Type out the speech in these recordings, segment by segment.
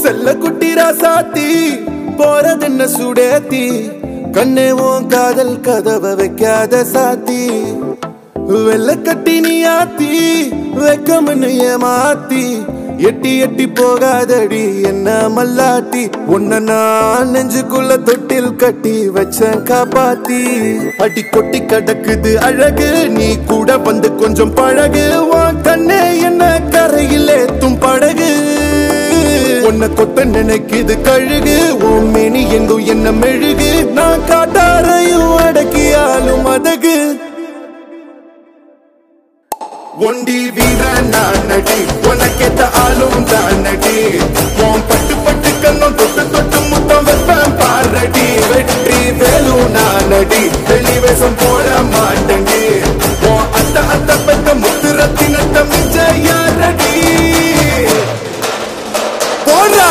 செல்ல குட்டி ராசாத்தி போறதென்ன சுடேத்தி கண்ணே உன் காதல் கதவை வைக்காத சாத்தி வெள்ள கட்டி நீ ஆத்தி வெக்கம்னு ஏமாத்தி எட்டி எட்டி போகாதடி என்ன மல்லாட்டி உன்ன நான் நெஞ்சுக்குள்ள தொட்டில் கட்டி வச்சேன் காப்பாத்தி அடி கொட்டி கடக்குது அழகு நீ கூட வந்து கொஞ்சம் பழகு உன் கண்ணே என்ன கரையில் ஏத்தும் படகு உன்னை கொத்த நினைக்குது கழுகு உன் மேனி எங்கும் என்ன மெழுகு நான் காட்டாரையும் அடக்கியாலும் அதகு ஒண்டி வீரன் நான் நடி உனக்கேத்த ஆளும் தான் நடி உன் பட்டு பட்டு கண்ணும் தொட்டு தொட்டு முத்தம் வைப்பேன் பாரடி வெற்றி வேலும் நான் நடி வெளிவேசம் போட மாட்டேன்டி உன் அத்த அத்த பெத்த முத்து ரத்தினத்த மிச்ச யாரடி போடா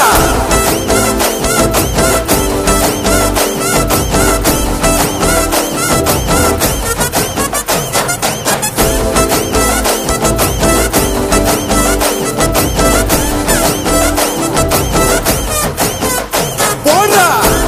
போடா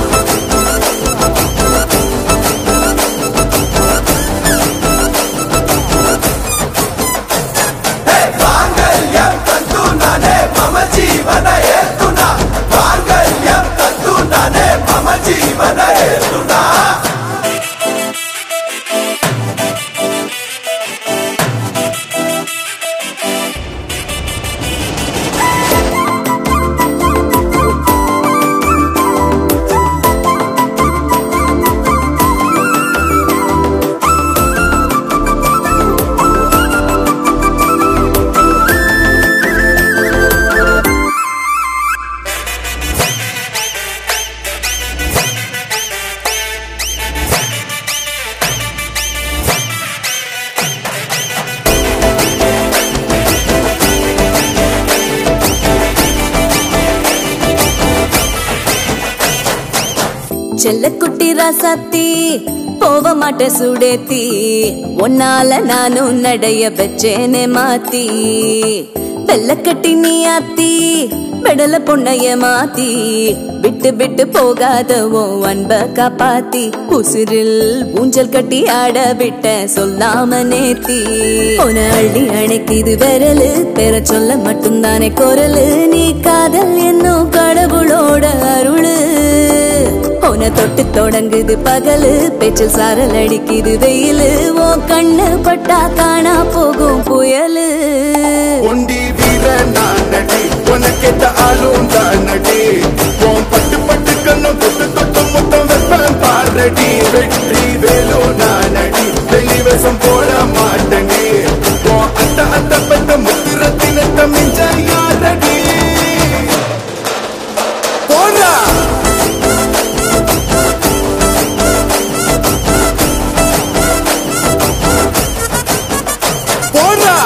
செல்லக்குட்டி ராசாத்தி போக மாட்ட சுடேத்தி உன்னால நானும் நடைய பெச்சேனே மாத்தி வெள்ளக்கட்டி நீ ஆத்தி பெடல பொண்ணைய மாத்தி விட்டு விட்டு போகாத உன் அன்ப காப்பாத்தி உசிரில் ஊஞ்சல் கட்டி ஆட விட்ட சொல்லாம நேத்தி உன அள்ளி அணைக்குது விரலு பெற சொல்ல மட்டும்தானே குரலு நீ காதல் என்னும் கடவுளோட அருளு உன தொட்டு தொடங்குது பகலு பேச்சில் சாரல் அடிக்குது வெயிலு ஓ கண்ணு பட்டா காணா போகும் புயலு ஒண்டி வீரன் நான் நடி உனக்கேத்த ஆளும் தான் நடி உன் பட்டு பட்டு கண்ணும் தொட்டு தொட்டு முத்தம் வைப்பேன் பாரடி வெற்றி வேலும் நான் நடி வெளிவேசம் போட மாட்டேனே உன் அத்த அத்த பெத்த முத்து ரத்தினத்த மிஞ்ச யாரடி போடா போடா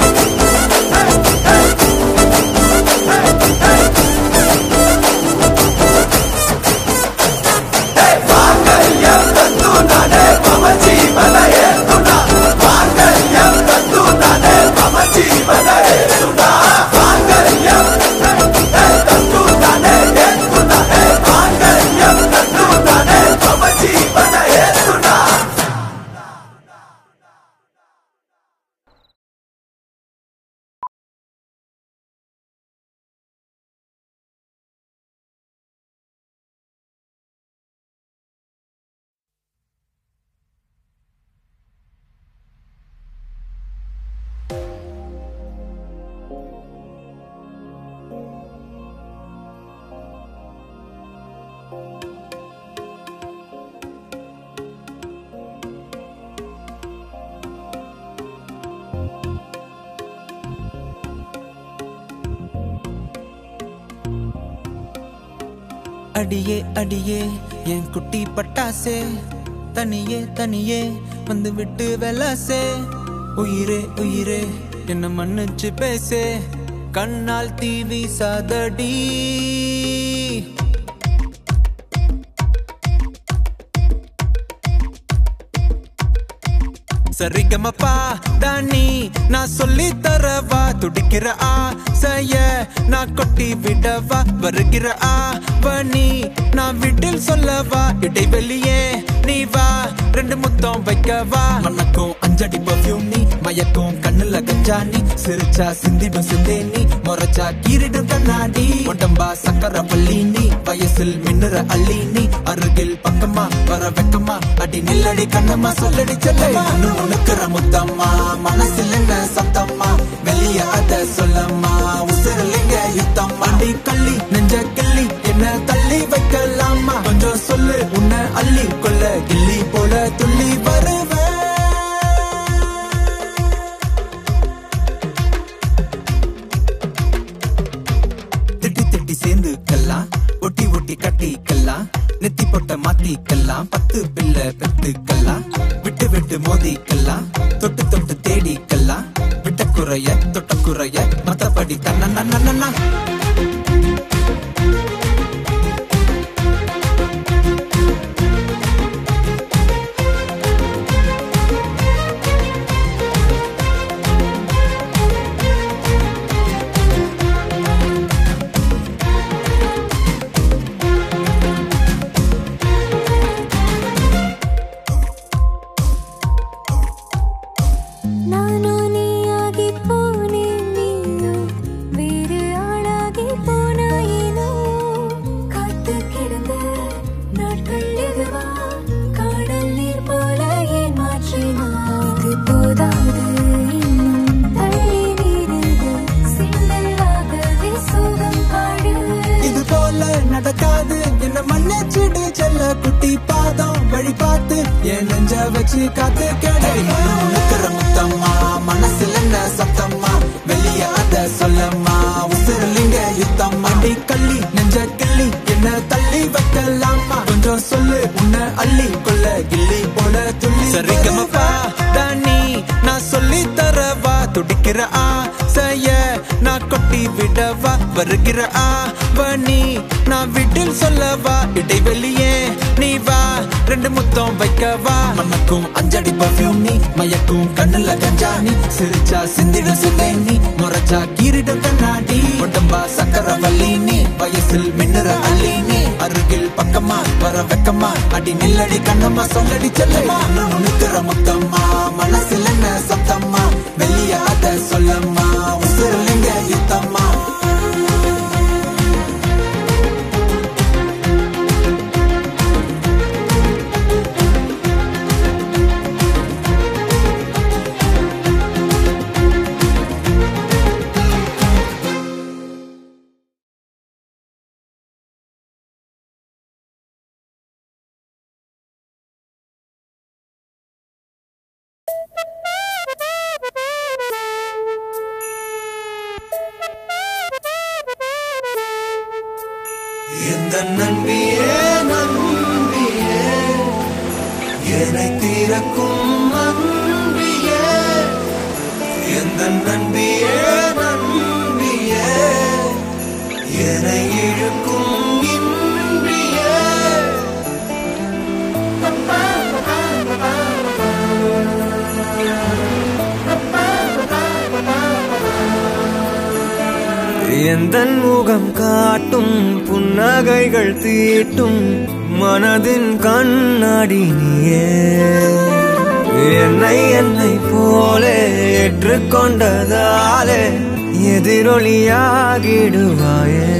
அடியே அடியே என் குட்டி பட்டாசே தனியே தனியே வந்து விட்டு வெலாசே உயிரே உயிரே என்ன மன்னிச்சு பேசே கண்ணால் தீவி சாதடி சரிகமப்பா தானி நான் சொல்லி தரவா துடிக்கிற ஆசைய நான் கொட்டி விடவா வருகிற ஆவணி நான் வீட்டில் சொல்லவா இடைவெளியே நீ வா ரெண்டு முத்தம் வைக்கவா மணக்கும் அஞ்சடி பர்ஃபியூம் நீ மயக்கும் கண்ணுல கஞ்சா நீ சிரிச்சா சிந்திடும் சிந்தே நீ முறைச்சா கீரிடும் கண்ணாடி உடம்பா சக்கர பள்ளி நீ வயசில் மின்னுற அள்ளி நீ அருகில் பக்கமா வர வெக்கமா அடி நில்லடி கண்ணம்மா சொல்லடி செல்லம்மா உனக்குற முத்தம்மா மனசில் என்ன சத்தம்மா வெளிய அத சொல்லம்மா உசிரலிங்க யுத்தம் அடி கள்ளி நெஞ்ச கிள்ளி என்ன தள்ளி வைக்கலாமா கொஞ்சம் சொல்லு உன்னை அள்ளி கொள்ள கிள்ளி போல துள்ளி வருவேன் திட்டி திட்டி சேர்ந்துக்கலாம் ஒட்டி ஒட்டி கட்டிக்கலாம் நெத்தி பொட்ட மாத்திக்கலாம் பத்து பிள்ளை பெத்துக்கலாம் விட்டு விட்டு மோதிக்கலாம் தொட்டு தொட்டு தேடிக்கலாம் விட்ட குறைய தொட்ட குறைய மத்தபடி தன்னா ನಾನು ನೀಯಾಗಿ ಪೋನೆ ನೀನು ಬೇರೆ ஆளாகி போனாயினோ காத்து கிடந்த நாட்கள் எதுவா காடல் நீர் போல ஏமாற்றினா இது போதாது இன்னும் தள்ளி நீரிது சிந்தலாகவே சோகம் பாடு இது போல நடக்காது என்ன மன்னிச்சிடு செல்ல குட்டி பாதம் வழி பார்த்து என் நெஞ்ச வச்சு காத்து கேடடி உனக்குற முத்தம்மா மனசுல என்ன சத்தம்மா வெளிய அத சொல்லம்மா உசிரலிங்க யுத்தம் அடி கள்ளி நெஞ்ச கிள்ளி என்ன தள்ளி வைக்கலாமா கொஞ்சம் சொல்லு உன்னை அள்ளி கொள்ள கிள்ளி போல துள்ளி சரிகமப்பா தானி நான் சொல்லி தரவா துடிக்கிற ஆசைய நான் கொட்டி விடவா வருகிற ஆவணி நான் வீட்டில் சொல்லவா இடைவெளியே நீ வா ரெண்டு முத்தம் வைக்கவா மணக்கும் அஞ்சடி பர்ஃபியூம் நீ மயக்கும் கண்ணுல கஞ்சா நீ சிரிச்சா சிந்திட சிந்தை நீ முறைச்சா கீரிடும் கண்ணாடி உடம்பா சக்கர வள்ளி நீ வயசில் மின்னுற அள்ளி நீ அருகில் பக்கமா வர வெக்கமா அடி நில்லடி கண்ணம்மா சொல்லடி செல்லம்மா உனக்குற முத்தம்மா மனசில் என்ன சத்தம்மா வெளிய அத சொல்லம்மா உசிரலிங்க யுத்தம்மா இந்த நன்பியே நம்பியே என்னை தீரக்கும் நம்பியே எந்த நன்பியே நம்பியே என்னை இழுக்கும் இன்பியே எந்தன் முகம் காட்டும் புன்னகைகள் தீட்டும் மனதின் கண்ணாடி நீயே என்னை என்னை போலே ஏற்றுக்கொண்டதாலே எதிரொலியாகிடுவாயே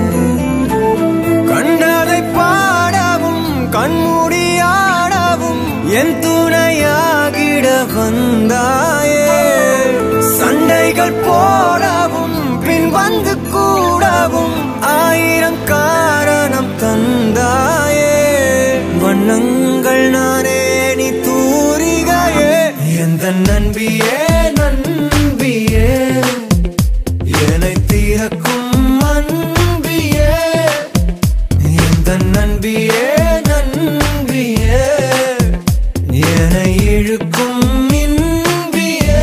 கண்டதை பாடவும் கண்மூடியாடவும் என் துணையாகிட வந்தாயே சண்டைகள் போடவும் பின் வந்து கூடவும் ஆயிரம் காரணம் தந்தாயே வண்ணங்கள் நானே நீ தூரிகையே எந்த நண்பியே நண்பியே என்னை தீரக்கும் அன்பியே எந்த நண்பியே நண்பியே என்னை இழுக்கும் இன்பியே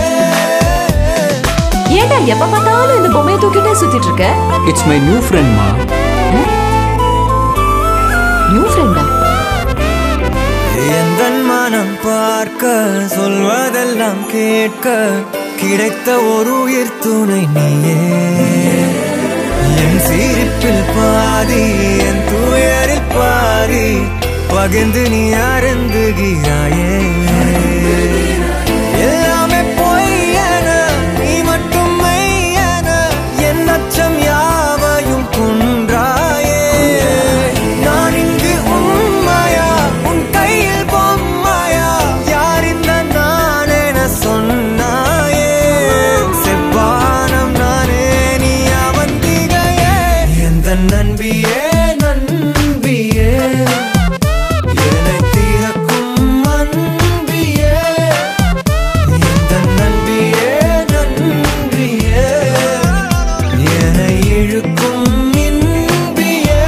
ஏன்டா எப்ப பார்த்தாலும் இந்த பொம்மையை தூக்கிட்டே சுத்திட்டு இருக்க இட்ஸ் மை நியூ ஃப்ரெண்ட் மா நியூ ஃப்ரெண்டா எந்த வானம் பார்க்க சொல்வதெல்லாம் கேட்க கிடைத்த ஒரு உயிர் துணை நீயே என் சிரிப்பில் பாதி என் துயரில் பாதி பகிர்ந்து நீ அருந்துகிறாயே எல்லாமே பொய்யென நீ மட்டும் மெய்யென என் அச்சம் யாவையும் குன்றாயே நான் இங்கு உண்மையா உன் கையில் பொம்மையா யார் இந்த நான் என சொன்னாயே செவ்வானம் நானே நீ அவந்திகையே எந்த நண்பியே நண்பியே என்னை தீரக்கும் அன்பியே எந்த நண்பியே நன்றியே என்னை இழுக்கும் இன்பியே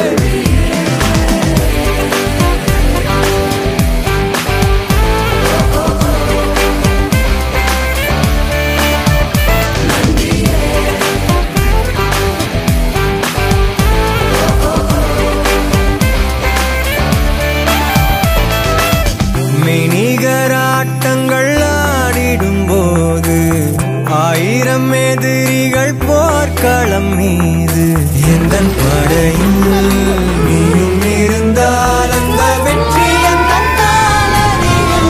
மெய்நிகராட்டங்கள் ஆடிடும் போது ஆயிரம் எதிரிகள் போர்க்களம் மீது எந்த படையில் நீயும் இருந்தால் அந்த வெற்றி எந்தன் காலடியில்.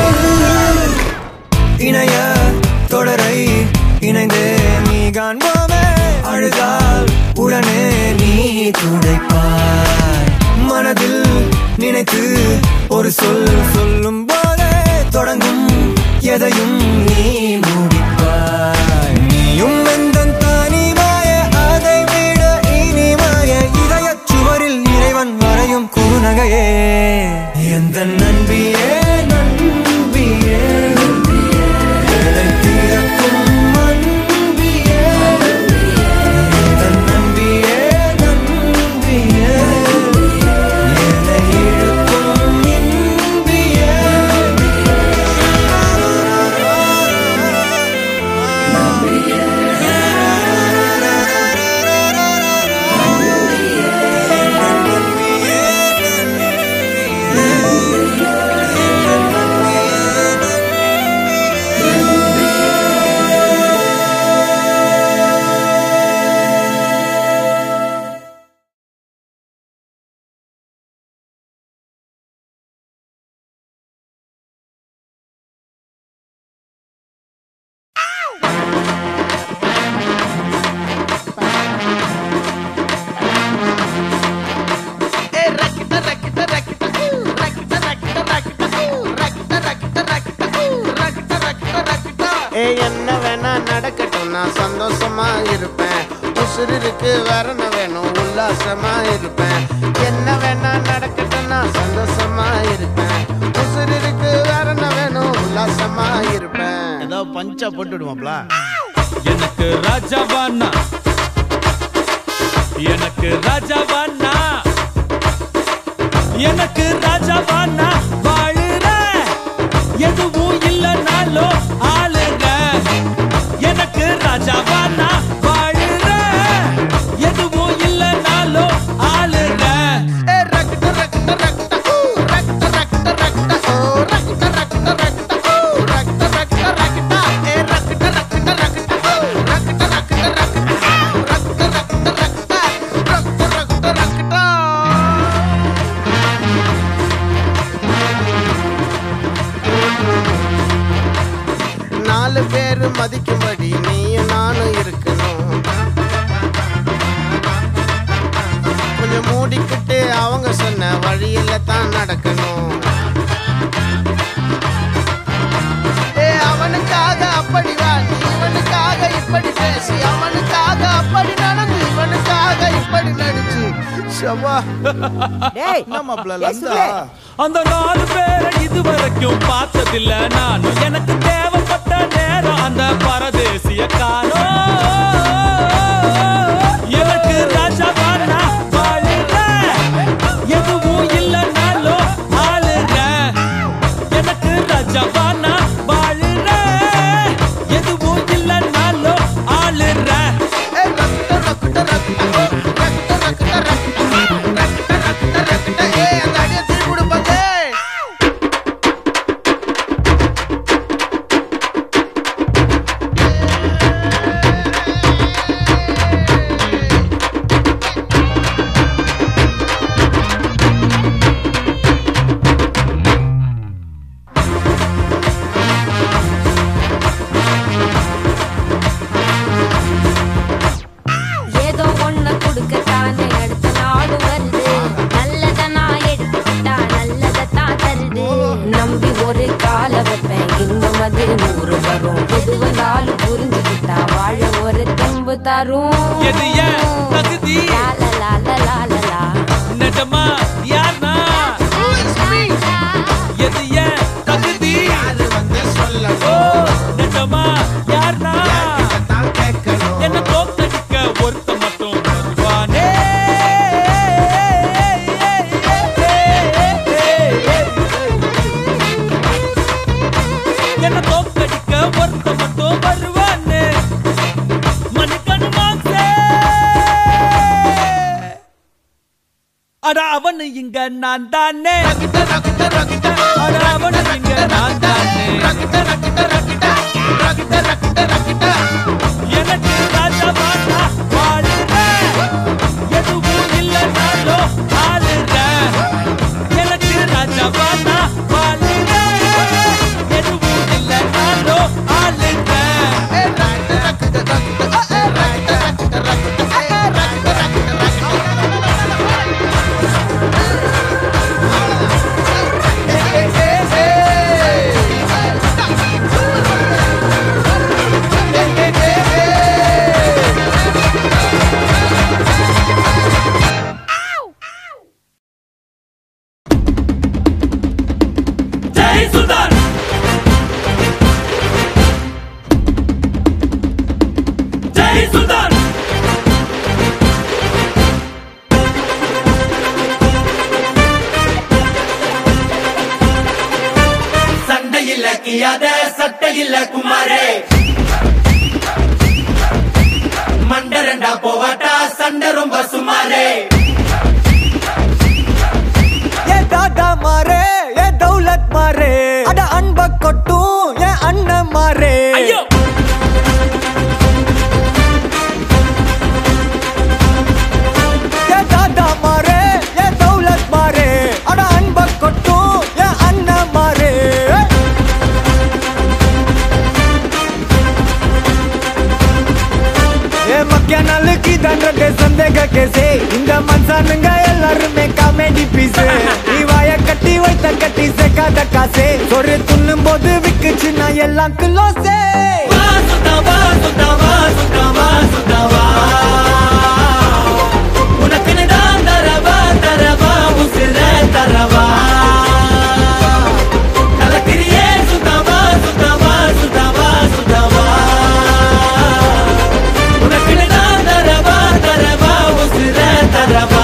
இணைய தொடரை இணைந்தே நீ காண்போமே அழுதால் உடனே நீ துடைப்பாய் மனதில் நினைத்து ஒரு சொல் சொல்லும் போதே தொடங்கும் எதையும் நீ முடிப்பாய் நீயும் எந்த தனிமாய அதை விட இனிமாய இதயச் சுவரில் இறைவன் வரையும் குறுநகையே எந்த நண்பியே நண்பியே என்னை தீரக்கும் அன்பியே எந்த நண்பியே நண்பியே என்னை இழுக்கும் இன்பியே ஏ என்ன வேணா நடக்கட்டும் நான் சந்தோஷமா இருப்பேன் உசுருக்கு வரண வேணும் உல்லாசமா இருப்பேன் என்ன வேணா நடக்கட்டும் நான் சந்தோஷமா இருப்பேன் உசுருக்கு வரண வேணும் உல்லாசமா இருப்பேன் ஏதோ பஞ்சா போட்டுடுவாப்ல எனக்கு ராஜாவானா எனக்கு ராஜாவானா எனக்கு ராஜாவானா வாழுற எதுவும் இல்லைனாலும் ஆளுங்க எனக்கு ராஜாவானா வாழுற எதுவும் இல்லைனாலும் ஆளுங்க நாலு பேர் மதிக்கும்படி நீயும் நானும் இருக்கணும் கொஞ்சம் மூடிக்கிட்டு அவங்க சொன்ன வழியில தான் நடக்கணும் ஏ அவனுக்காக அப்படி வா நீ இவனுக்காக இப்படி பேசி அவனுக்காக அப்படி நடந்து இவனுக்காக இப்படி நடிச்சு ஷபா நம்ம லந்தா அந்த நாலு பேரை இதுவரைக்கும் பார்த்ததில்ல நானும் எனக்கு தேவைப்பட்ட நேரம் அந்த பரதேசிய காணோம் எனக்கு ராஜாவானா வாழுங்க எதுவும் இல்லைனாலும் ஆளுங்க எனக்கு ராஜாவானா வாழுற எதுவும் இல்லைனாலும் ஆளுற தரும் எது ஏன் தகுதி லா, லா, லா, லா, லா, லா, லா. நிஜமா யார்னா எது ஏன் தகுதி யாரு வந்து ஓ சொல்லணும் நிஜமா யார்னா தான் கேட்கணும் என்ன தோக்கடிக்க ஒருத்த மட்டும் வருவானே என்ன தோக்கடிக்க ஒருத்த மட்டும் வருவானே மணிக்கணு மாசே அட அவனு இங்க நான் தானே ரக்கிட்ட ரக்கிட்ட ரக்கிட்ட அட அவனு இங்க நான் தானே ரக்கிட்ட ரக்கிட்ட ரக்கிட்ட ரக்கிட்ட ரக்கிட்ட ரக்கிட்ட எனக்கு ராஜமாட்டா வாழுறேன் எதுவும் இல்லைனாலும் ஆளுறேன் எனக்கு ராஜமாட்டா வாழுறேன் எதுவும் இல்லைனாலும் ஆளுறேன் ரக்கிட்ட ரக்கிட்ட ரக்கிட்ட ரக்கிட்ட ரக்கிட்ட ரக்கிட்ட ரக்கிட்ட ரக்கிட்ட ஜெய் சுல்தான் ஜெய் சுல்தான் சண்டையில் கியாத சட்டையில் குமாரே மண்டரண்டா போவாட்டா சண்டை ரொம்ப சுமாரே ஏ தாத்தா மாறே ஏ தௌலத் மாறே அட அன்ப கொட்டும் ஏ அண்ணன் மாறே ஐயோ ஏ தாத்தா மாறே ஏ தௌலத் மாறே அட அன்ப கொட்டும் ஏ அண்ணன் மாறே ஏ மக்கிய நாளுக்கு தண்டத்தை சந்தேக கேசே இந்த மனுஷனுங்க எல்லாருமே காமெடி பீஸ் நீ வாய கட்டி வைத்த கட்டி சேர்க்காத காசே ஒரு துண்ணும் போது விக்குச்சுன்னா எல்லாம் கிலோசே சுத்தவா சுத்தவா சுத்தவா சுத்தவா உனக்குன்னு தான் தரவா தரவா உசிர தரவா கலக்கிறியே சுத்தவா சுத்தவா சுத்தவா சுத்தவா உனக்குன்னு தான் தரவா தரவா உசிர தரவா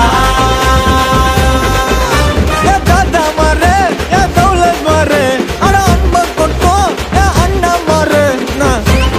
ஏ தாத்தா மாறு ஏ தௌலத் மாறு அட அன்ப கொட்டும் ஏ அண்ணன் மாறு நான்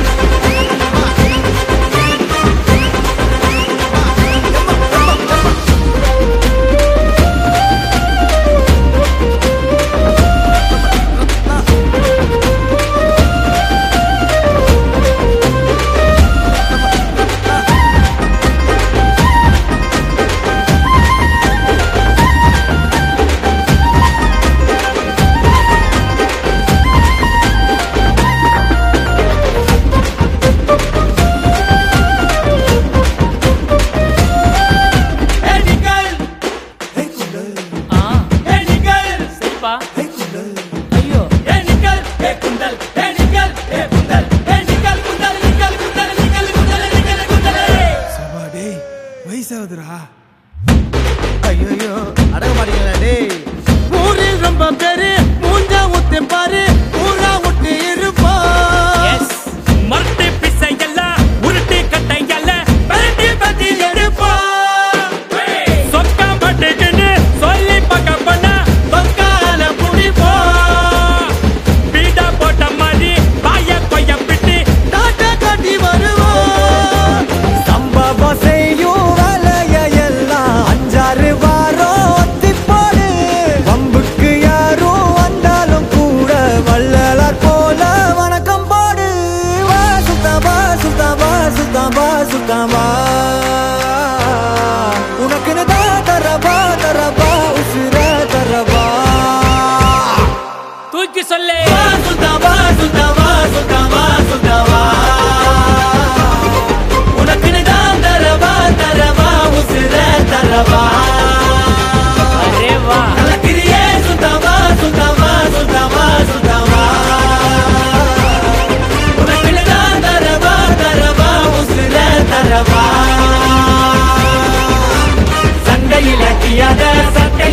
எடிக்கல் ஆ எடிக்கல் சரிப்பா ஐயோ எடிக்கல் ஏ குண்டல் எடிக்கல் ஏ குண்டல் எடிக்கல் குண்டல் நிக்கல் குண்டல் நிக்கல் குண்டல் நிக்கல் குண்டல் டேய் வயசாகுதுடா ஐயோ அடங்க மாட்டீங்களா டேய் ஊரில் ரொம்ப பேரு மூஞ்சா ஊத்து பாரு ஊரா விட்டு இருப்பா எஸ் மரட்டு பிசை எல்லாம் உருட்டு கட்டை எல்லாம் பரட்டி பத்தி எடுப்பா சொக்கா பட்டுக்குன்னு சொல்லி பக்க பண்ணா சொக்கால புடிப்பா பீடா போட்ட மாதிரி பாய கொய்ய பிட்டு டாட்டா காட்டி வருவோம் சம்பவம் செய்யும் வேலைய எல்லாம் அஞ்சாறு வாரம் ஒத்தி போடு வம்புக்கு யாரும் வந்தாலும் கூட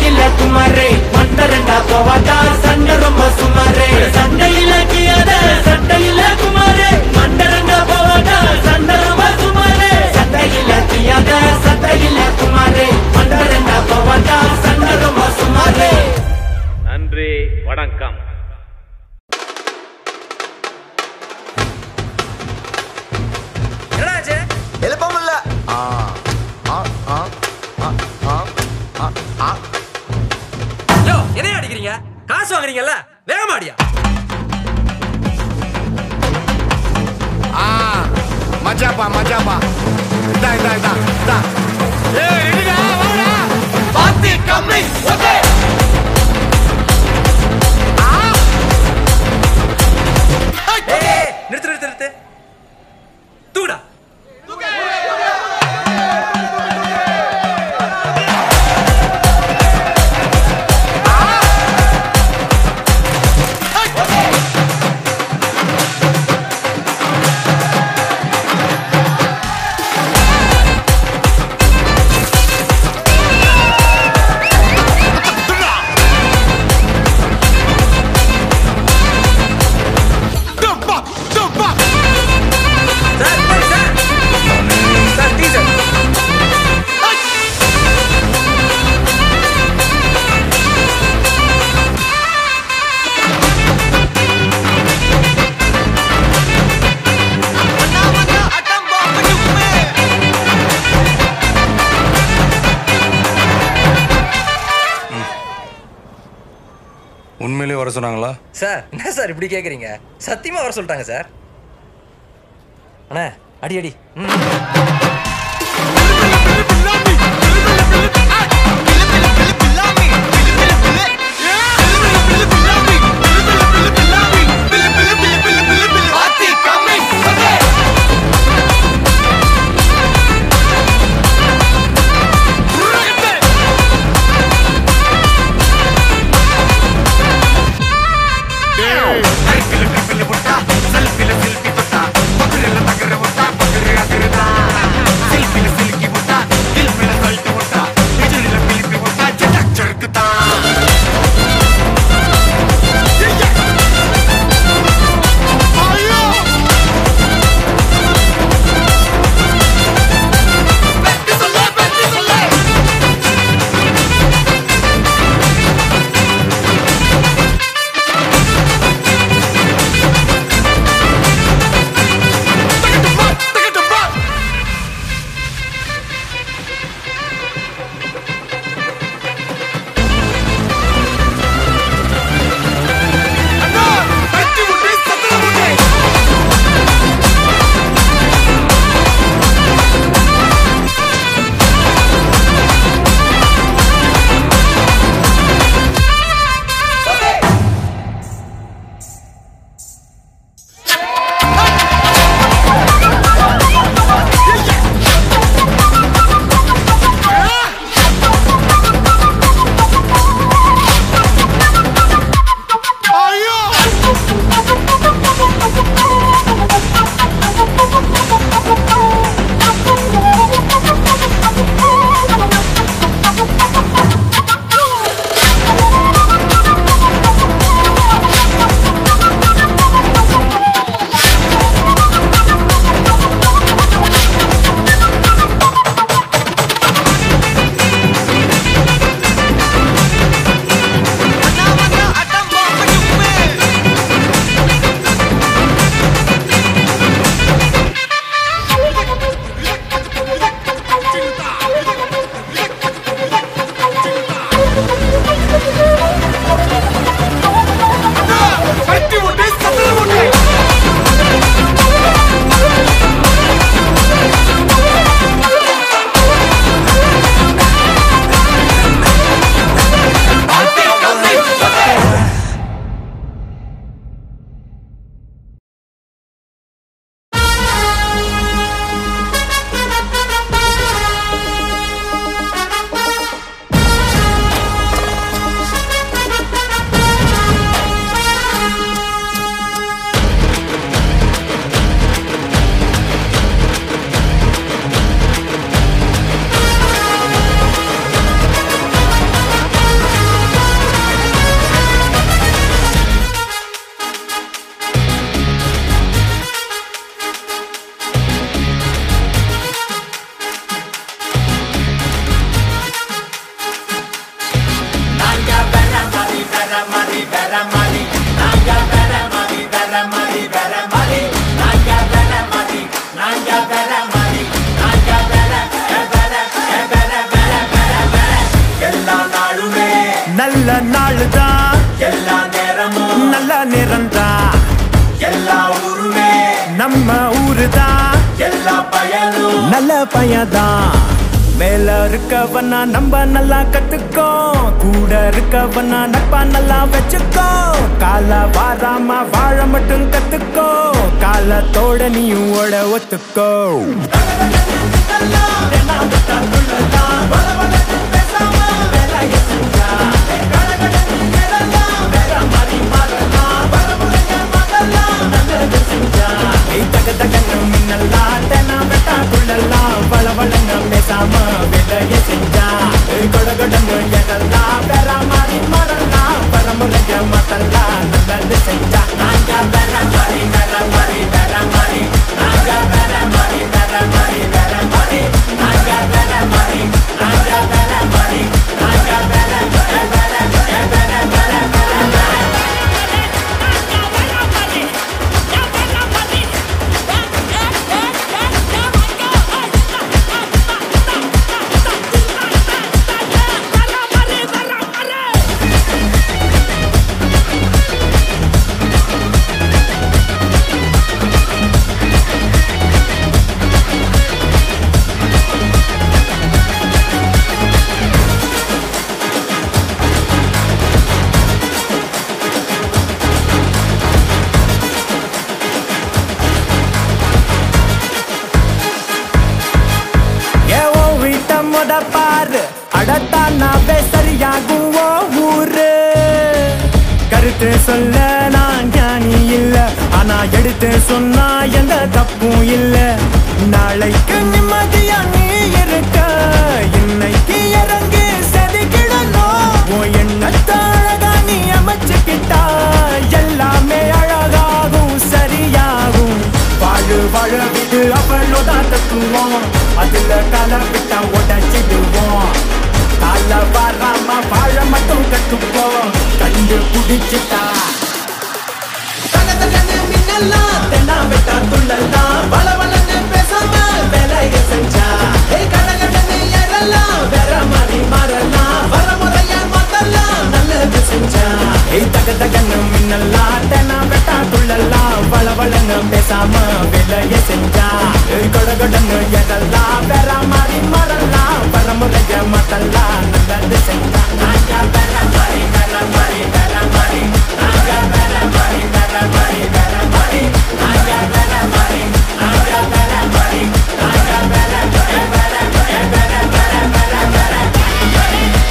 சண்டையில குமாரே மண்டரண்டா போவாட்டா சண்டை ரொம்ப சுமாரே சண்டையில கியாத சண்டையில குமாரே மண்டரண்டா போவாட்டா சண்டை ரொம்ப சுமாரே சண்டையில கியாத சண்டையில குமாரே மண்டரண்டா போவாட்டா சண்டை ரொம்ப சுமாரே நன்றி வணக்கம் எழுப்ப முடியல யோ என்னைய அடிக்கிறீங்க காசு வாங்குறீங்கல்ல வேகமாடியா மச்சாப்பா மச்சாப்பா இதா இதா இதா இதா ஏய் ரெடிடா வாடா பாத்தி கம்மி ஓகே ஏய் நிறுத்து நிறுத்து நிறுத்து தூடா டப்பா டப்பா sir sir sir sir teacher உண்மையிலேயே வர சொன்னாங்களா சார் என்ன சார் இப்படி கேக்குறீங்க சத்தியமா வர சொல்லிட்டாங்க சார் அண்ணா அடி அடி ம். பாத்தி கம்மி ஓகே செல்ஃபில செல்ஃபி தொட்டா பக்கத்துல தகர விட்டா பக்கத்துல அகரதா நல்ல பையன்தான் மேல இருக்கவனா நம்ம நல்லா கத்துக்கோ கூட இருக்கவனா நட்பா நல்லா வச்சுக்கோ கால வாராம வாழ மட்டும் கத்துக்கோ காலத்தோட நீயும் ஓட ஒத்துக்கோ ஏய், தக தகன்னு மின்னல்லாம், தெனா வெட்டா குள்ளல்லாம், வள வளன்னு பேசாம வேலையை செஞ்சா. ஏய், கொட கொடன்னு எதெல்லாம், வேற மாதிரி மறல்லாம், பரமுறைய மத்தெல்லாம் நல்லது செஞ்சா. நாங்க வேற மாதிரி, வேற மாதிரி, வேற மாதிரி. நாங்க வேற மாதிரி, வேற மாதிரி, வேற மாதிரி. நாங்க வேற மாதிரி, நாங்க வேற மாதிரி. நாங்க வேற, வேற, வேற, வேற, வேற, வேற, வேற. ஏ ஓ வீட்ட முத பாரு அடத்தானாவே சரியாகும் ஓ ஊரு கருத்து சொல்ல நான் ஞானி இல்ல ஆனா எடுத்து சொன்னா எந்த தப்பும் இல்ல நாளைக்கு நிம்மதியா நீ இருக்க இன்னைக்கு இறங்கி செதுக்கிடணும் உன் எண்ணத்தை அழகா நீ அமைச்சுக்கிட்டா எல்லாமே அழகாகும் சரியாகும் வாழு வாழ விட்டு அவளோதான் தத்துவோம் அதுல கால விட்டா உடச்சிடுவோம் கால வராம வாழ மட்டும் கத்துப்போம் கண்டு குடிச்சிட்டா தென்னா விட்டா துள்ளலாம் வள வளன்னு பேசாம வேலைய செஞ்சா ஏய் கட கடன்னு ஏறலாம் வேற மாதிரி மாறலாம் வர முறைய மாத்தலாம் நல்லது செஞ்சா ஏய் தக தகன்னு மின்னலாம் தென்னா விட்டா துள்ளலாம் வள வளன்னு பேசாம வேலைய செஞ்சா ஏய் கட கடன்னு ஏறலாம் வேற மாதிரி மாறலாம் வர முறைய மாத்தலாம் நல்லது செஞ்சா நாங்க வேற மாதிரி வேற மாதிரி வேற மாதிரி நாங்க வேற மாதிரி வேற மாதிரி வேற மாதிரி நாங்க வேற மாதிரி நாங்க வேற மாதிரி நாங்க வேற வேற வேற வேற வேற வேற வேற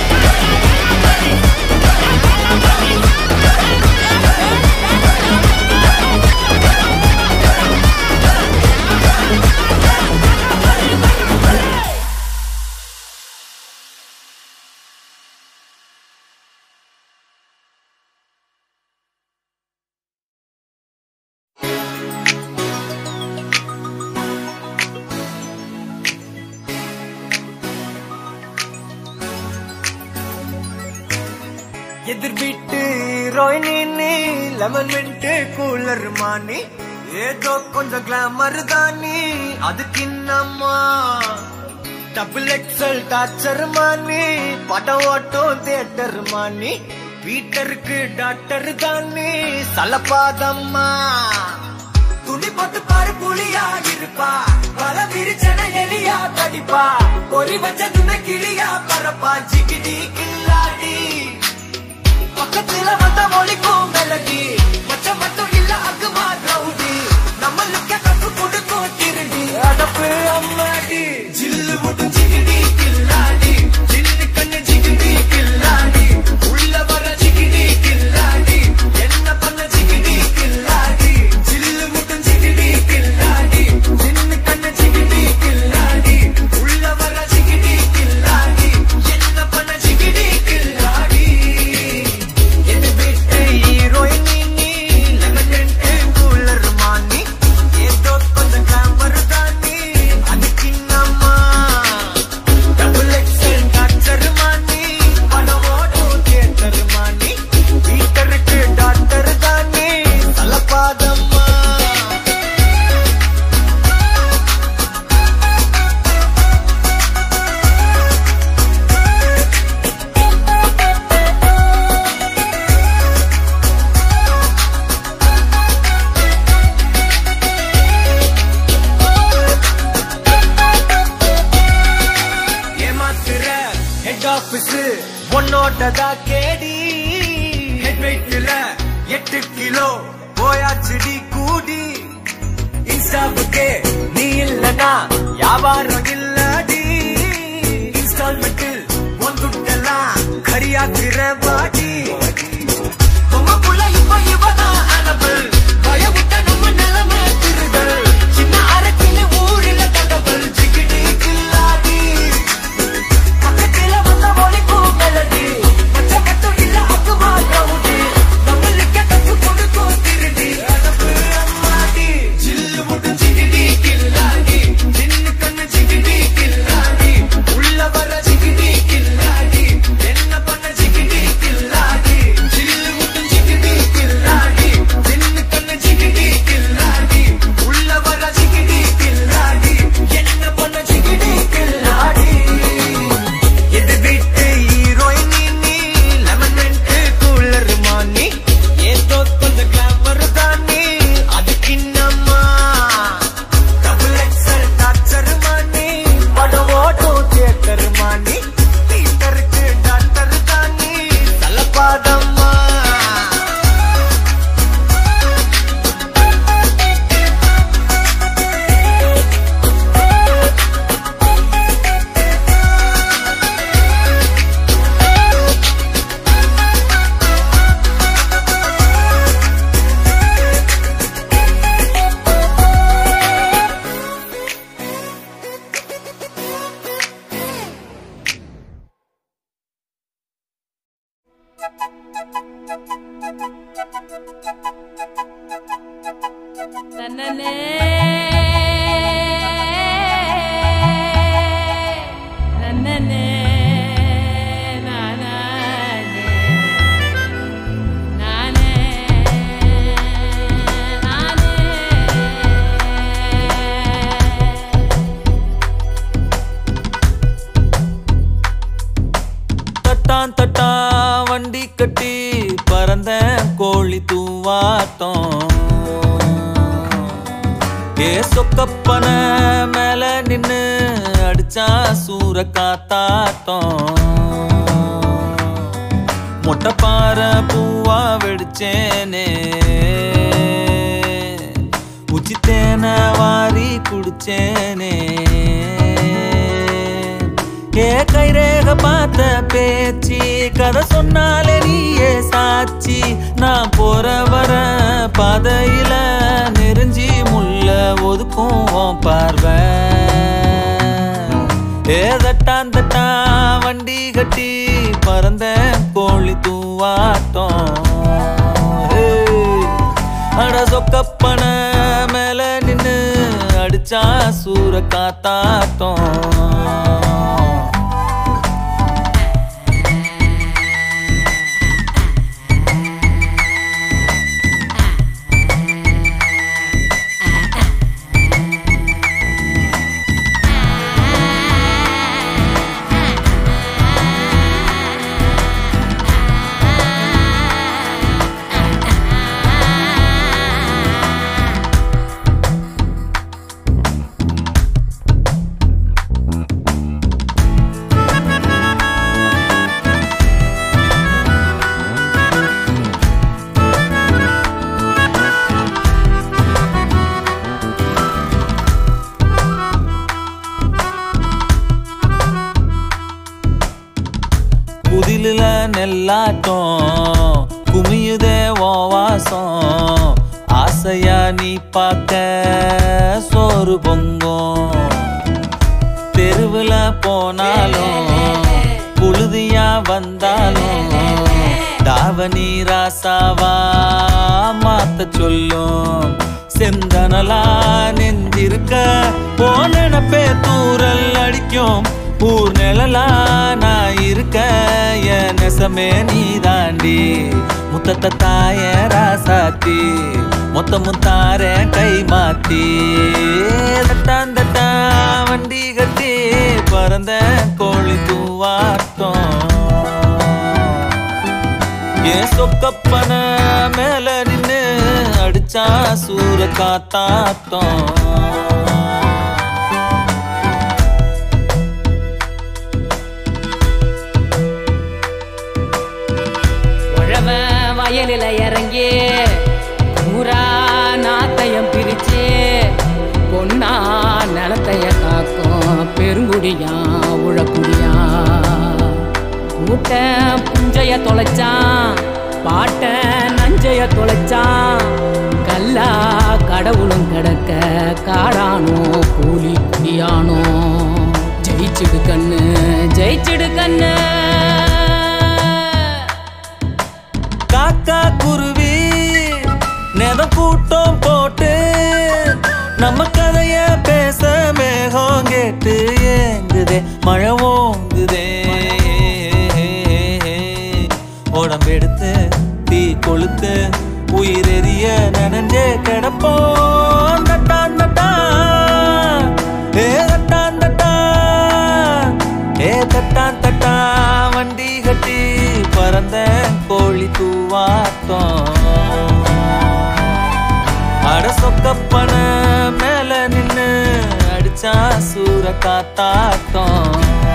எதிர் வீட்டு ரோயினி நீ லெமன் மின்ட்டு கூலர் மானி ஏதோ கொஞ்சம் கிளாமர் தானி அதுக்கு என்னம்மா டபுள் எக்ஸல் டார்ச்சர் மானி படம் ஓட்டும் தியேட்டர் மானி வீட்டருக்கு டாக்டர் தானி சலப்பாதம்மா துணி போட்டு பாரு புலியா இருப்பா பல விரிச்சன எலியா தடிப்பா பொறி வச்சதுமே கிளியா பரப்பா ஜிகிடி கில்லாடி பக்கத்துல வந்த மொழிக்கும் மெலடி மச்ச மட்டும் இல்ல அக்குமா ரவுடி நம்மளுக்கு கத்து கொடுக்கும் திருடி அடப்பு அம்மாடி ஜில்லு மட்டும் ஜிகிடி கில்லாடி ஜில்லு கண்ணு ஜிகிடி கில்லாடி உள்ள வர ஜிகிடி கில்லாடி என்ன பண்ண ஜிகிடி கில்லாடி ஜில்லு மட்டும் ஜிகிடி கில்லாடி ஜில்லு கண்ணு ஜிகிடி கில்லாடி உள்ள வர ஜிகிடி கில்லாடி என்ன பண்ண ஜிகிடி கில்லாடி என் வீட்டு ஹீரோயின் நீ லெமன் கூலர் மானி ஏதோ கொஞ்சம் கிளாமர் தானி அதுக்கு நம்ம புதுசு உன்னோட்டதா கேடி ஹெட் வெயிட்ல எட்டு கிலோ போயாச்சுடி கூடி இன்ஸ்டாவுக்கே நீ இல்லனா வியாபாரம் இல்லடி இன்ஸ்டால்மெண்டில் உன் துட்டெல்லாம் கரியாக்குற பாடி உமக்குள்ள இப்ப இவதான் அனபல் பயமுட்ட நம்ம நிலைமை திருடல் சின்ன அரக்கில ஊரில தகவல் ஜிகிடி கில்லாடி பக்கத்துல வந்த மொழிக்கும் மெலடி பச்சை மட்டும் இல்ல அக்குமா கிரவுடி நம்மளுக்கு கத்து கொடுக்கும் திருடி அனப்பு அம்மாடி ஜில்லு மட்டும் ஜிகிடி கில்லாடி சின்ன கண்ணு ஜிகிடி கில்லாடி உள்ள வர ஜிகிடி கில்லாடி என்ன பண்ண ஜிகிடி கில்லாடி ஜில்லு மட்டும் ஜிகிடி கில்லாடி சின்ன கண்ணு ஜிகிடி கில்லாடி உள்ள வர ஜிகிடி கில்லாடி என்ன பண்ண ஜிகிடி கில்லாடி இது வீட்டு ஹீரோயின் நீ லெமன் மென்ட் கூலர் மானி ஏதோ கொஞ்சம் கிளாமர் தானே அதுக்கு என்னம்மா டபுள் எக்ஸல் டாக்டர் மானி படம் ஓட்டும் தியேட்டர் மானி பீட்டருக்கு டாக்டர் தானே தலப்பாதம்மா தன்னனே நன்னனே நானே நானே தட்டான் தட்டான் வண்டி கட்டி பறந்த கோழி தூவாட்டம் ஏ சொக்கப்பன மேல நின்னு அடிச்சா சூற காத்தாட்டம் மொட்டை பாறை பூவா வெடிச்சேனே உச்சி தேனை வாரி குடிச்சேனே ஏ கைரேக பார்த்த பேச்சு கதை சொன்னாலே நீயே சாட்சி நான் போற வர பாதையில நெருஞ்சி முள்ள ஒதுக்கும் உன் பார்வை ஏ தட்டான் தட்டான் வண்டி கட்டி பறந்த கோழி தூவாட்டம் ஏய், அட சொக்கப்பன மேல நின்னு அடிச்சா சூற காத்தாட்டம் குதிலுல நெல்லாட்டம் குமியுதே ஓ வாசம் ஆசையா நீ பார்க்க சோறு பொங்கும் தெருவுல போனாலும் புழுதியா வந்தாலும் தாவணி ராசாவா மாத்த சொல்லும் செந்தனலா நெஞ்சிருக்க போனப்பே தூரல் அடிக்கும் ஊர் நிழலா நான் இருக்க என் நெசமே நீ தாண்டி முத்தத்த தாய ராசாத்தி மொத்த முத்தார கை மாத்தி தட்டான் தட்டா வண்டி கட்டி பறந்த கோழி தூவாட்டம் ஏன் சொக்கப்பன மேல நின்னு அடிச்சா சூற காத்தாட்டம் குடியா உழக்குடியா கூட்ட புஞ்சைய தொலைச்சான் பாட்ட நஞ்சைய தொலைச்சான் கல்லா கடவுளும் கிடக்க காடானோ கூலி குடியானோ ஜெயிச்சிடு கண்ணு ஜெயிச்சிடு கண்ணு காக்கா குருவி நெதம் கூட்டம் போட்டு நம்ம கதைய பேச மேகம் கேட்டு ஏங்குதே மழை ஓங்குதே உடம்பெடுத்து தீ கொளுத்து உயிரெறிய நனைஞ்சே கிடப்போம் தட்டான் தட்டான் ஏ தட்டான் தட்டான் ஏ தட்டான் தட்டான் வண்டி கட்டி பறந்த கோழி தூவாட்டம் அட சொக்கப்பன மேல நின்னு அடிச்சா சூற காத்தாட்டம்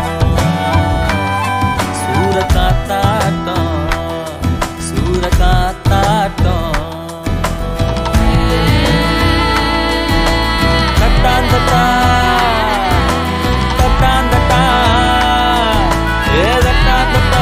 சூற காத்தாட்டம் சூற காத்தாட்டம் தட்டான் தட்டா தட்டான் தட்டா ஏ தட்டான் தட்டா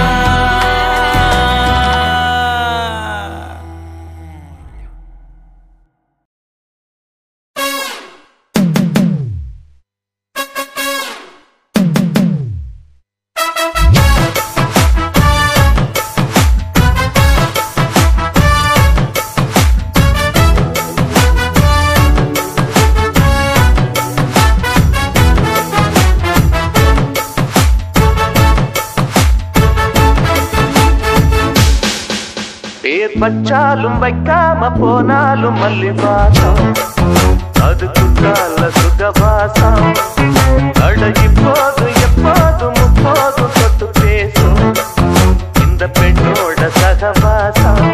பேர் பச்சாலும் வைக்காம போனாலும் மல்லி வாசம் அது குத்தால சுகவாசம் அட இப்போது எப்போதும் முப்போதும் தொட்டு பேசும் இந்த பெண்ணோட சகவாசம்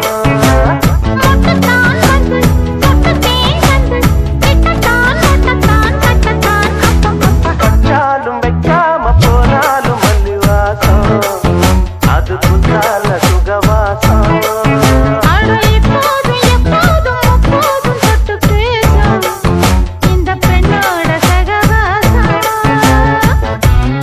பச்சாலும் வைக்காம போனாலும் மல்லி வாசம் அது குத்தால சுகவாசம் இந்த பெண்ணோட சகவாசம்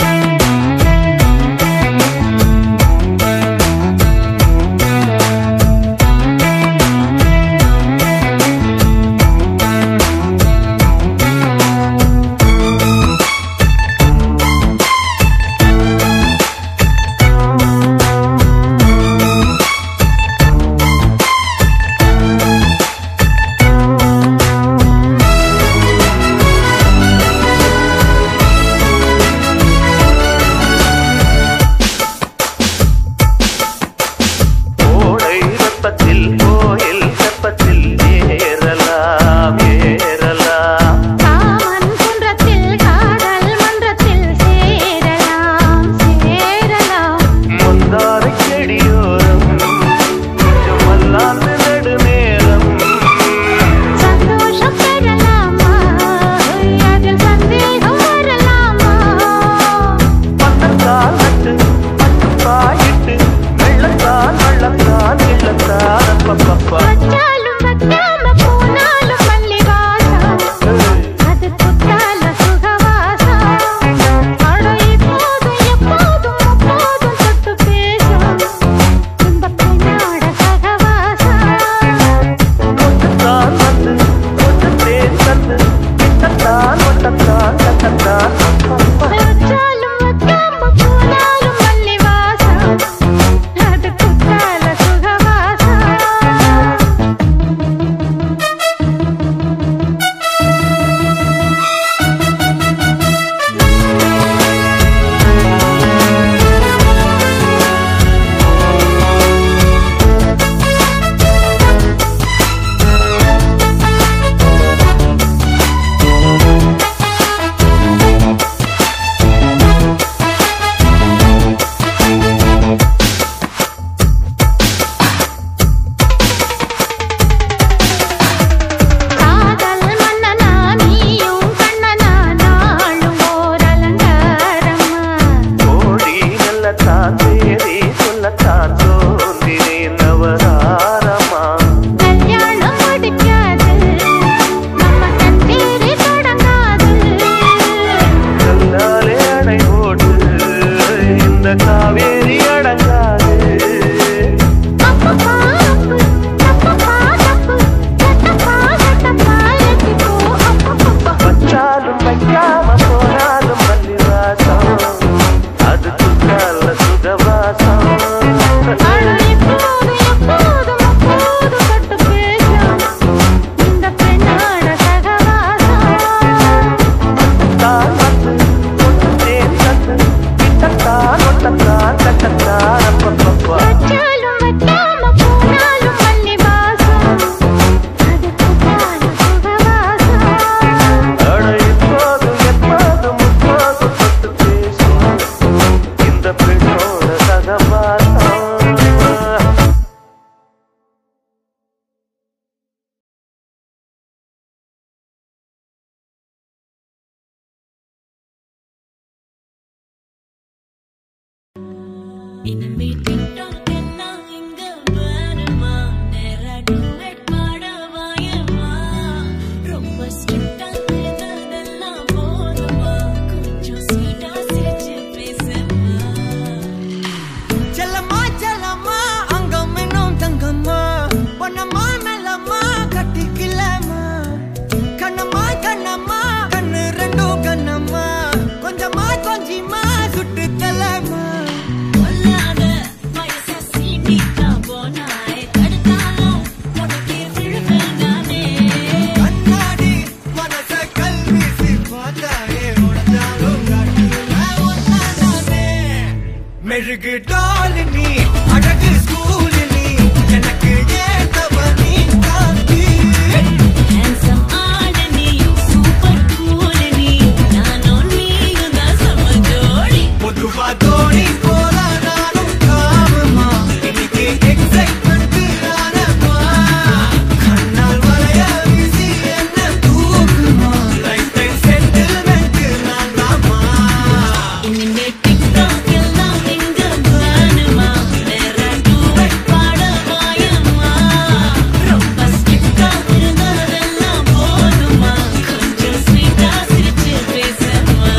இனிமே டிக்டாக் எல்லாம் இங்க வேணுமா நேரா duet பாட வாயேம்மா. ரொம்ப strict ஆ இருந்ததெல்லாம் போதுமா கொஞ்சம் sweet ஆ சிரிச்சு பேசம்மா செல்லம்மா செல்லம்மா அங்கம் இன்னும் தங்கம்மா பொன்னம்மா மெல்லம்மா கட்டிக்கலம்மா கண்ணம்மா கண்ணம்மா கண்ணு ரெண்டும் கண்ணம்மா கொஞ்சமா கொஞ்சிமா சுட்டு தலம்மா பொல்லாத வயச சீண்டிட்டா போனாய் தடுத்தாலும் உனக்கே விழுவேன் நானே கண்ணாடி மனச கல்வீசி பார்த்தாயே உடஞ்சாலும் காட்டுவேன் ஒன்னானே மெழுகு டால் நீ அழகு ஸ்கூல் நீ எனக்கு ஏத்தவ நீ காந்தி handsome ஆளு நீ சூப்பர் கூல் நீ நானும் நீயும் தான் சம ஜோடி பொதுவா தோணி போல நானும் காமமா இன்னைக்கு எக்ஸைட்மெண்ட் ஆனமா கண்ணால் வளைய வீசி என்ன தூக்குமா லைஃப் டைம் செட்டில்மெண்ட் நான் தாமா இனிமே டிக்டாக் எல்லாம் இங்க வேணுமா வேற duet பாட வாயம்மா ரொம்ப strict ஆ இருந்ததெல்லாம் போதுமா கொஞ்சம் sweet ஆ சிரிச்சு பேசம்மா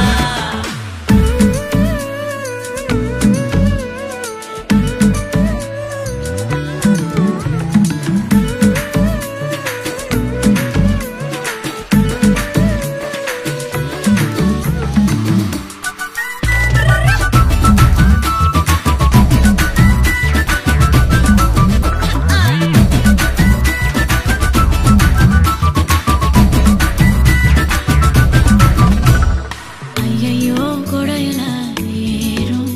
ஐயையோ கொடையில ஏறும்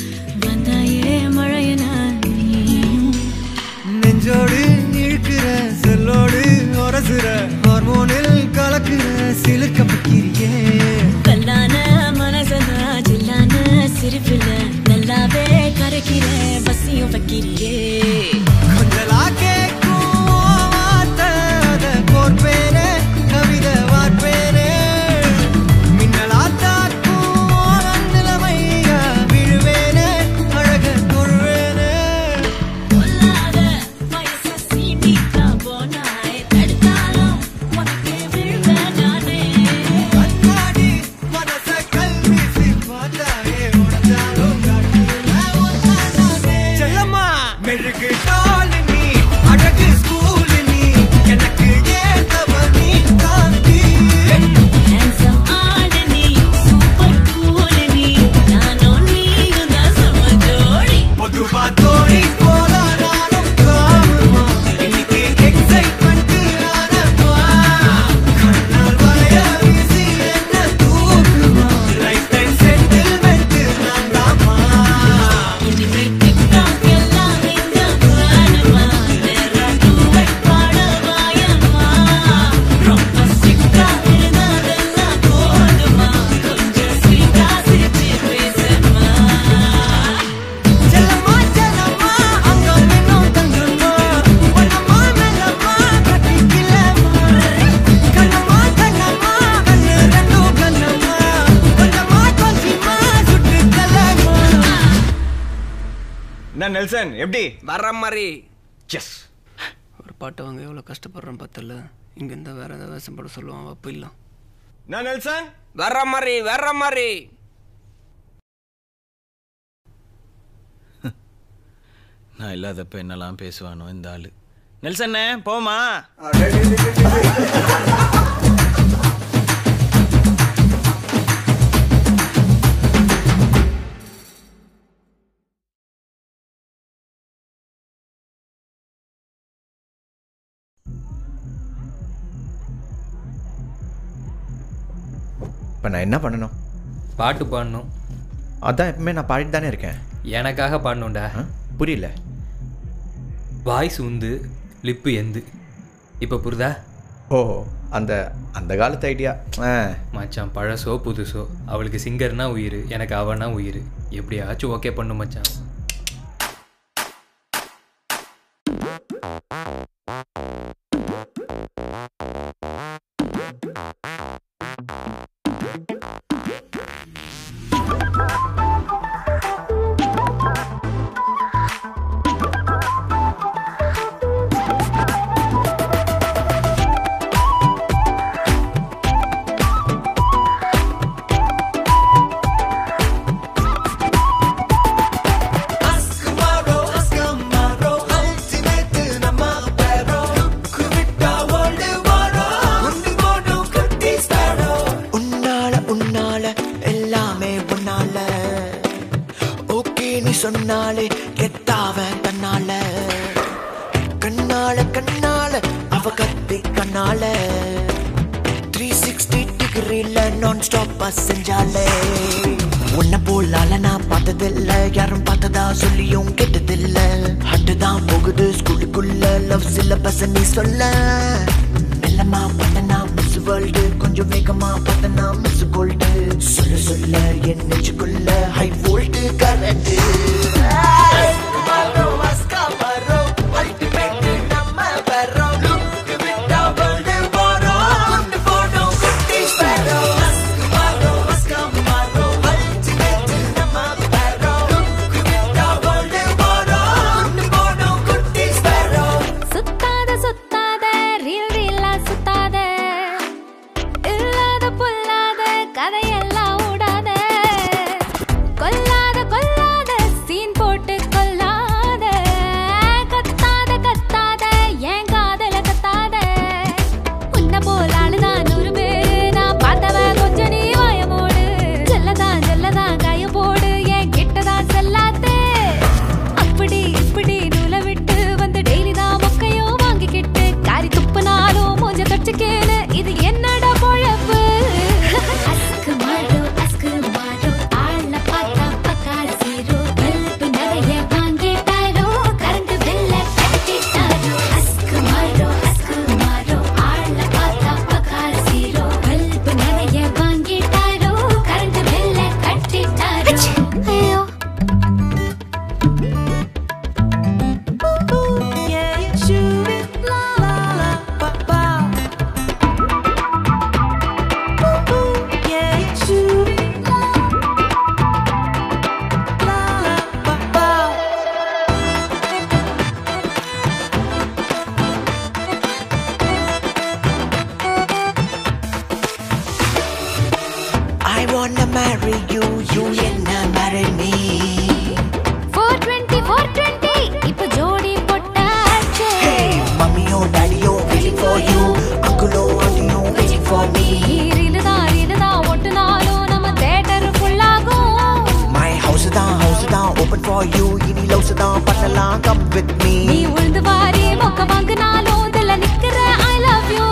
வந்தாயே மழையில நீயும் நெஞ்சோடு இழுக்கிற செல்லோடு உரசுற ஹார்மோனில் கலக்குற சிலுக்க பக்கிரியே கல்லான மனசன ஜில்லான சிரிப்பில நல்லாவே கரைக்கிற பசியும் வைக்கிறியே கொஞ்சலா கேட்கும் வார்த்தை அத கோர்ப்பேனே கவிதை வார்ப்பேனே மின்னலா தாக்கும் நிலைமையா விழுவேனே அழக தொழுவேனே பொல்லாத வயச சீண்டிட்டா போனாய் தடுத்தாலும் உனக்கே விழுவேன் நானே கண்ணாடி மனச கல்வீசி பார்த்தாயே உடஞ்சாலும் காட்டுவேன் ஒன்னானே. செல்லம்மா மெழுகு டால் நீ அழகு ஸ்கூல் நீ எனக்கு ஏத்தவ நீ காந்தி handsome ஆளு நீ சூப்பர் கூல் நீ நானும் நீயும் தான் சம ஜோடி பொதுவா தோணி போல நானும் காமமா இன்னைக்கு எக்ஸைட்மெண்ட் ஆனமா கண்ணால் வளைய வீசி என்ன தூக்குமா லைஃப் டைம் செட்டில்மெண்ட் நான் தாமா இனிமே டிக்டாக் எல்லாம் இங்க வேணுமா வேற duet பாட வாயம்மா ரொம்ப strict ஆ இருந்ததெல்லாம் போதுமா கொஞ்சம் sweet ஆ சிரிச்சு பேசம்மா செல்லம்மா செல்லம்மா அங்கம் இன்னும் தங்கம்மா பொன்னம்மா மெல்லம்மா கட்டிக்கலம்மா கண்ணம்மா கண்ணம்மா கண்ணு ரெண்டும் கண்ணம்மா கொஞ்சமா கொஞ்சமா சுட்டு தலம்மா என்ன நெல்சன் எப்படி வர்ற மாதிரி எஸ் ஒரு பாட்டை வாங்க எவ்வளோ கஷ்டப்படுறோம் பார்த்தல இங்க இருந்தா வேற ஏதாவது வேஷம் போட சொல்லுவான் அப்போ இல்லை நான் நெல்சன் வர்ற மாதிரி வர்ற மாதிரி நான் இல்லாதப்ப என்னெல்லாம் பேசுவானோ இந்த ஆளு நெல்சண்ணே போமா இப்போ நான் என்ன பண்ணணும் பாட்டு பாடணும் அதான் எப்பவுமே நான் பாடிட்டு தானே இருக்கேன் எனக்காக பாடணும்டா புரியல வாய்ஸ் உந்து லிப்பு எந்து இப்போ புரிதா ஓ அந்த அந்த காலத்து ஐடியா மச்சான் பழசோ புதுசோ அவளுக்கு சிங்கர்னா உயிர் எனக்கு அவனா உயிர் எப்படியாச்சும் ஓகே பண்ணு மச்சான் உன்னால ஓகே நீ சொன்னாலே கெத்தாவ தன்னால கண்ணால கண்ணால அவ கத்தி கண்ணால த்ரீ சிக்ஸ்டி டிகிரில நான் ஸ்டாப்பா செஞ்சாலே உன்னை போலால நான் பார்த்ததில்ல யாரும் பார்த்ததா சொல்லியும் கேட்டதில்ல ஹட்டு தான் போகுது ஸ்கூலுக்குள்ள லவ் சிலபஸ் நீ சொல்ல மெல்லமா பார்த்தனா மிஸ் வேர்ல்டு கொஞ்சம் வேகமா பார்த்தனா மிஸ் கோல்டு சொல்ல சொல்ல என் நெஞ்சுக்குள்ள ஹை வோல்ட் கரண்ட் சுத்தாத சுத்தாத ரீல் ரீலா சுத்தாத இல்லாத பொல்லாத கதையெல்லாம் ஓடாத கொல்லாத கொல்லாத சீன் போட்டு கொல்லாத கத்தாத கத்தாத ஏன் காதல கத்தாத உன்ன போல் ஆளுதான் நூறு பேரு நான் பார்த்தவ கொஞ்சம் நீ வாயமோடு செல்லதான் செல்லதான் காய போடு என் கிட்டதான் செல்லாதே அப்படி இப்படி நூலை விட்டு வந்து டெய்லி தான் மொக்கையோ வாங்கிக்கிட்டு காரி துப்புனாலும் மூஞ்ச தொடச்சுக்கேன்னு இது என்னடா பொழப்பு அஸ்கு மாடோ அஸ்கு மாடோ ஆள பார்த்தா பக்கால சீரோ பல்பு நிறைய வாங்கிட்டாரோ கரண்ட் பில்ல கட்டிட்டாரோ அஸ்கு மாடோ அஸ்கு மாடோ ஆள பார்த்தா பக்கால சீரோ பல்பு நிறைய வாங்கிட்டாரோ கரண்ட் பில்ல கட்டிட்டாரோ ஐயோ I wanna marry you, you என்ன marry me 420 420 இப்ப ஜோடி போட்டாச்சு மம்மியோ டாடியோ waiting for you அங்குலோ ஆண்டியோ waiting for me ரீலுதான் ரீலுதான் ஒட்டுனாலும் நம்ம தேட்டர் ஃபுல்லாகும் My house தான் house தான் open for you இனி லவ்ஸ் தான் பண்ணலாம் come with me நீ உழுந்து வாரி மொக்க வாங்கினாலும் இதுல நிக்கிற ஐ லவ் யூ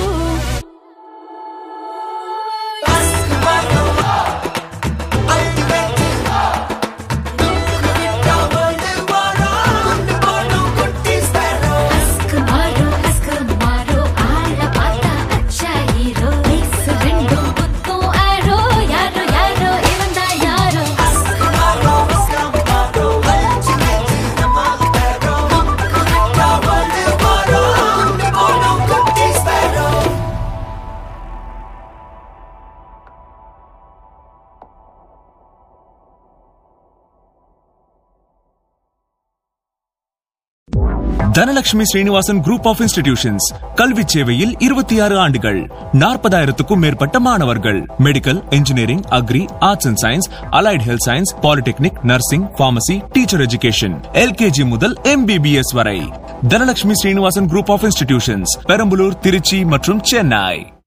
மாரோ அஸ்கு மாரோ ஆள பார்த்தா அச்சா ஹீரோ வயசு ரெண்டும் குத்தும் ஆரோ யாரோ யாரோ இவன் தான் யாரோ அஸ்கு மாரோ அஸ்கு மாரோ Dhanalakshmi Srinivasan group of institutions கல்வி சேவையில் இருபத்தி ஆறு ஆண்டுகள் நாற்பதாயிரத்துக்கும் மேற்பட்ட மாணவர்கள் medical engineering agri arts and science allied health science polytechnic nursing pharmacy teacher education LKG முதல் எம்பிபிஎஸ் வரை Dhanalakshmi Srinivasan group of institutions Perambalur Trichy மற்றும் சென்னை